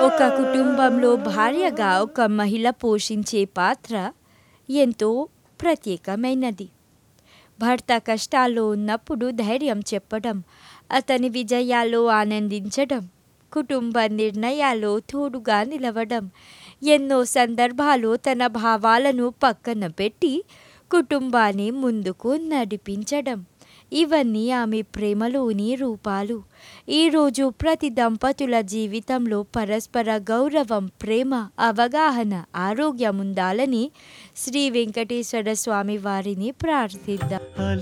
ఒక కుటుంబంలో భార్యగా ఒక మహిళ పోషించే పాత్ర ఎంతో ప్రత్యేకమైనది భర్త కష్టాల్లో ఉన్నప్పుడు ధైర్యం చెప్పడం అతని విజయాల్లో ఆనందించడం కుటుంబ నిర్ణయాల్లో తోడుగా నిలవడం ఎన్నో సందర్భాలు తన భావాలను పక్కన పెట్టి కుటుంబాన్ని ముందుకు నడిపించడం ఇవన్నీ ఆమె ప్రేమలోని రూపాలు ఈరోజు ప్రతి దంపతుల జీవితంలో పరస్పర గౌరవం ప్రేమ అవగాహన ఆరోగ్యం ఉండాలని శ్రీ వెంకటేశ్వర స్వామి వారిని ప్రార్థిద్దాం